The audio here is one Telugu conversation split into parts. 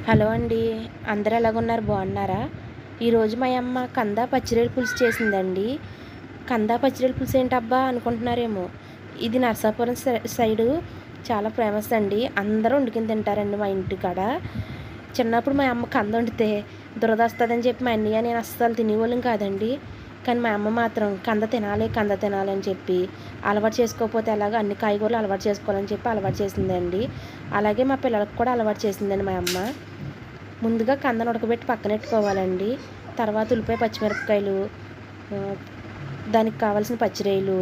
హలో అండి అందరూ ఎలాగున్నారు బాగున్నారా ఈరోజు మా అమ్మ కంద పచ్చిరొయ్యల పులుసు చేసిందండి కంద పచ్చిరొయ్యల పులుసు ఏంటబ్బా అనుకుంటున్నారేమో ఇది నర్సాపురం సై- సైడు చాలా ఫేమస్ అండి అందరూ వండుకుని తింటారండి మా ఇంటి కాడ చిన్నప్పుడు మా అమ్మ కంద వండితే దురద వస్తుందని చెప్పి మా అన్నయ్య నేను అస్సలు తినేవాళ్ళం కాదండి కానీ మా అమ్మ మాత్రం కంద తినాలి కంద తినాలి అని చెప్పి అలవాటు చేసుకోకపోతే ఎలాగో అన్ని కాయగూరలు అలవాటు చేసుకోవాలని చెప్పి అలవాటు చేసిందండి అలాగే మా పిల్లలకు కూడా అలవాటు చేసిందండి మా అమ్మ ముందుగా కందను ఉడకబెట్టి పక్కనెట్టుకోవాలండి తర్వాత ఉల్లిపాయ పచ్చిమిరపకాయలు ఆ, దానికి కావాల్సిన పచ్చిరొయ్యలు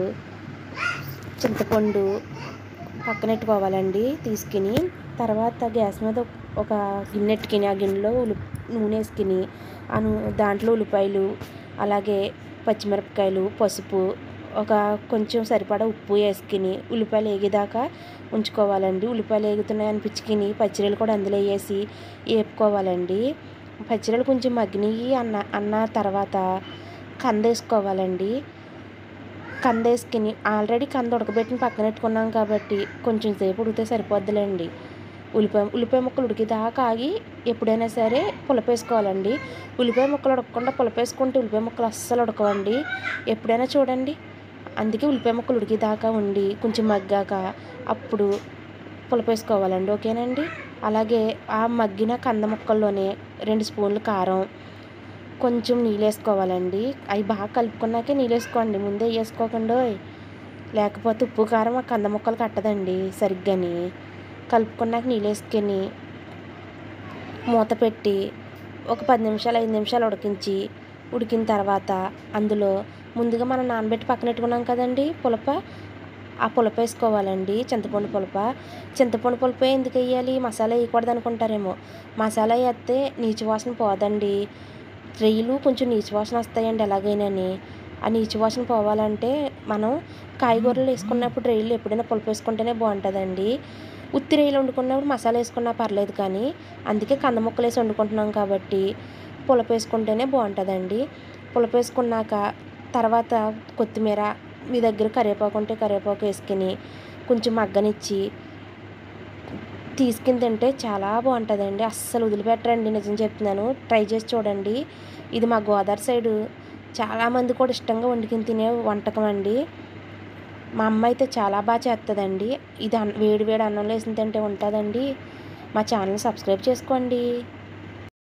చింతపండు పక్కనెట్టుకోవాలండి తీసుకుని తర్వాత గ్యాస్ మీద ఒక గిన్నె ఎట్టుకుని ఆ గిన్నెలో ఉల్లి నూనె వేసుకుని ఆ నూ దాంట్లో ఉల్లిపాయలు అలాగే పచ్చిమిరపకాయలు పసుపు ఒక కొంచెం సరిపడా ఉప్పు వేసుకుని ఉల్లిపాయలు వేగేదాకా ఉంచుకోవాలండి ఉల్లిపాయలు వేగుతున్నాయి అనిపించుకుని పచ్చిరొయ్యలు కూడా అందులో వేసి వేపుకోవాలండి పచ్చిరొయ్యలు కొంచెం మగ్గినవి అన్న అన్న తర్వాత కంద వేసుకోవాలండి కంద వేసుకుని ఆల్రెడీ కంద ఉడకబెట్టిన పక్కన పెట్టుకున్నాం కాబట్టి కొంచెం సేపు ఉడికితే సరిపోద్దులేండి ఉల్లిపాయ ఉల్లిపాయ ముక్కలు ఉడికిదాకా ఆగి ఎప్పుడైనా సరే పులపేసుకోవాలండి ఉల్లిపాయ ముక్కలు ఉడకకుండా పులపేసుకుంటే ఉల్లిపాయ ముక్కలు అస్సలు ఉడకవండి ఎప్పుడైనా చూడండి అందుకే ఉల్లిపాయ ముక్కలు ఉడికిదాకా ఉండి కొంచెం మగ్గాక అప్పుడు పులపేసుకోవాలండి ఓకేనండి అలాగే ఆ మగ్గిన కంద ముక్కల్లోనే రెండు స్పూన్లు కారం కొంచెం నీళ్ళు వేసుకోవాలండి అవి బాగా కలుపుకున్నాకే నీళ్ళు వేసుకోండి ముందే వేసుకోకుండా లేకపోతే ఉప్పు కారం ఆ కంద ముక్కలు కట్టదండి సరిగ్గాని కలుపుకున్నాక నీళ్ళు వేసుకొని మూత పెట్టి ఒక పది నిమిషాలు ఐదు నిమిషాలు ఉడికించి ఉడికిన తర్వాత అందులో ముందుగా మనం నానబెట్టి పక్కన పెట్టుకున్నాం కదండి పులప ఆ పులప వేసుకోవాలండి చింతపండు పులప చింతపండు పులప ఎందుకు వేయాలి మసాలా వేయకూడదు అనుకుంటారేమో మసాలా వేస్తే నీచు వాసన పోదండి రొయ్యలు కొంచెం నీచు వాసన వస్తాయండి ఎలాగైనాని ఆ నీచు వాసన పోవాలంటే మనం కాయగూరలు వేసుకున్నప్పుడు రొయ్యలు ఎప్పుడైనా పులుపు వేసుకుంటేనే బాగుంటుందండి ఉత్తి రొయ్యలు వండుకున్నప్పుడు మసాలా వేసుకున్నా పర్లేదు కానీ అందుకే కంద ముక్కలు వేసి వండుకుంటున్నాం కాబట్టి పులుపు వేసుకుంటేనే బాగుంటుందండి పులుపు వేసుకున్నాక తర్వాత కొత్తిమీర మీ దగ్గర కరివేపాకు ఉంటే కరివేపాకు వేసుకుని కొంచెం మగ్గనిచ్చి తీసుకుని తింటే చాలా బాగుంటుందండి అస్సలు వదిలిపెట్టరండి నిజం చెప్తున్నాను ట్రై చేసి చూడండి ఇది మా గోదావరి సైడు చాలామంది కూడా ఇష్టంగా వండుకుని తినే వంటకం అండి మా అమ్మ అయితే చాలా బాగా చేస్తుందండి ఇది అన్- వేడి వేడి అన్నంలో వేసిన తింటే ఉంటుందండి మా ఛానల్ సబ్స్క్రైబ్ చేసుకోండి